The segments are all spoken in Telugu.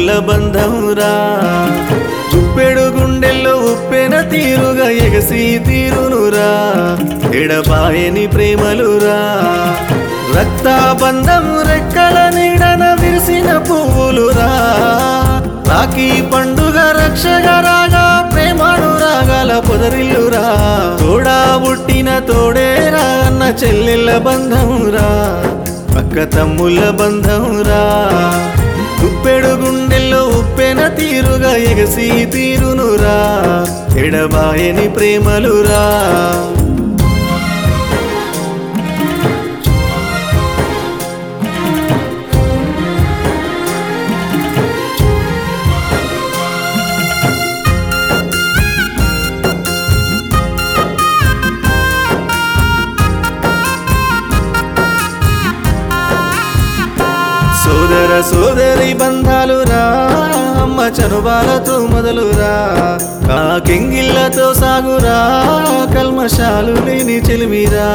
తమ్ముళ్ళ బంధంరా ఉప్పెడు గుండెల్లో ఉప్పెన తీరుగా ఎగసి తీరునురా ఎడబాయని ప్రేమలురా రక్త బంధం రెక్కల నీడన విరిసిన పువ్వులురా రాఖీ పండుగ రక్షగా రాగా ప్రేమను రాగాల పొదరిల్లురా తోడా పుట్టిన తోడేరా అన్న చెల్లెళ్ళ బంధంరా పక్క తమ్ముళ్ళ బంధంరా ఉప్పెడు గుండెల్లో ఉప్పెన తీరుగా ఎగసి తీరునురా ఎడబాయని ప్రేమలురా సోదర సోదరి బంధాలురా అమ్మ చనుబాలతో మొదలురా కాకెంగిళ్ళతో సాగురా కల్మషాలు లేని చెలిమిరా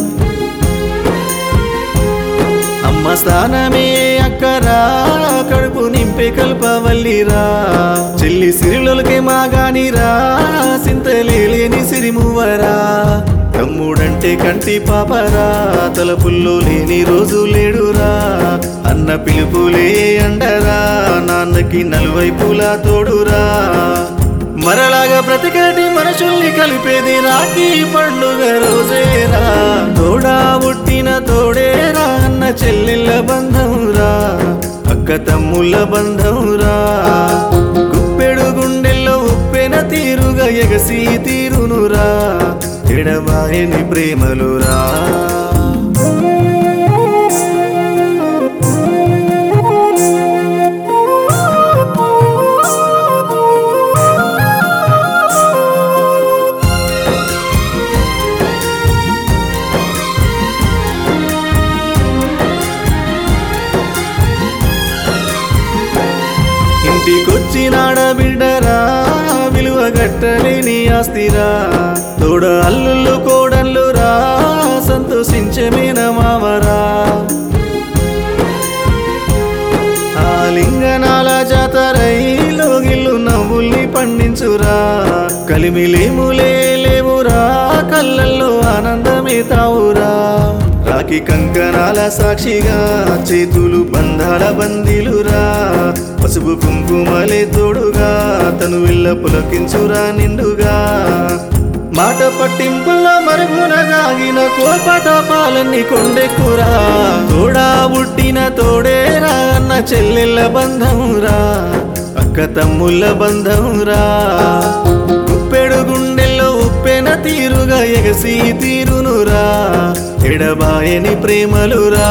అమ్మ స్థానమే అక్కరా కడుపు నింపే కల్పవల్లిరా చెల్లి సిరిలొలకే మాగానిరా సింతలేని సిరిమువరా తమ్ముడంటే కంటి పాపరా తలపుల్లో లేని రోజు లేడురా అన్న పిలుపులే అండరా నాన్నకి నలువైపులా తోడురా మరలాగా బ్రతికేటి మనుషుల్ని కలిపేది రాఖీ పండుగ రోజేరా తోడా పుట్టిన తోడేరా అన్న చెల్లెళ్ళ బంధంరా అక్క తమ్ముళ్ళ బంధంరా గుప్పెడు గుండెల్లో ఉప్పెన తీరుగా ఎగసి తీరునురా ఎడబాయని ప్రేమలురా ఇంటికొచ్చినాడ బిడ్డరా విలువ గట్టలేని ఆస్తిరా తోడ అల్లుళ్ళు కోడళ్ళురా సంతోషించమేన మావరా ఆ లింగనాల జాతరై లోగిల్లు నవ్వుల్ని పండించురా కలిమిలేములే లేవురా కళ్ళల్లో ఆనందమే తావురా రాకి కంకణాల సాక్షిగా చేతులు బంధాల బందీలురా పసుపు కుంకుమలే తోడుగా తను వెళ్ళ పులకించురా నిండుగా మాట పట్టింపుల్లో మరుగున దాగిన కోపతాపాలన్నీ కొండెక్కురా తోడా పుట్టిన తోడేరా అన్న చెల్లెళ్ళ బంధంరా అక్క తమ్ముళ్ళ బంధంరా ఉప్పెడు గుండెల్లో ఉప్పెన తీరుగా ఎగసి తీరునురా ఎడబాయని ప్రేమలురా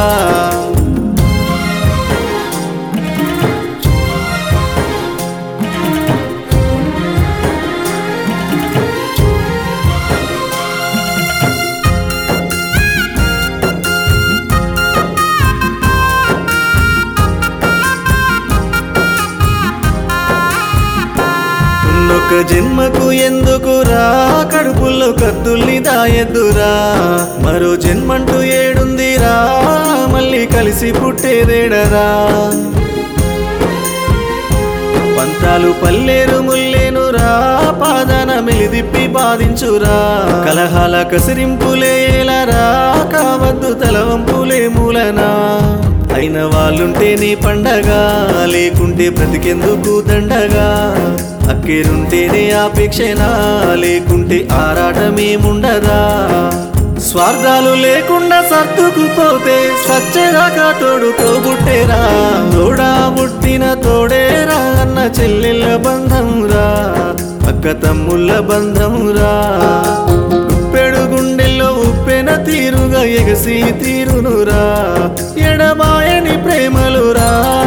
ఉన్నొక్క జన్మకు ఎందుకురా కడుపుల్లో కత్తుల్ని దాయద్దురా మరో జన్మంటూ ఏడుందిరా మళ్ళీ కలిసి పుట్టేదేడరా పంతాలు పల్లేరు ముల్లేనురా పాదన మెలిదిప్పి బాధించురా కలహాల కసిరింపులేలరా కావద్దు తలవంపులే మూలనా అయిన వాళ్ళుంటేనే పండగ లేకుంటే బ్రతికెందుకు దండగా అక్కేరుంటేనే ఆపేక్షనా లేకుంటే ఆరాటమేముండదా స్వార్థాలు లేకుండా సర్దుకుపోతే సచ్చేదాకా తోడుతో బుట్టేరా తోడా పుట్టిన తోడేరా అన్న చెల్లెళ్ళ బంధంరా అక్క తమ్ముళ్ళ బంధంరా ఉప్పెడు గుండెల్లో ఉప్పెన తీరుగా ఎగసి తీరునురా ఎడబాయని ప్రేమలురా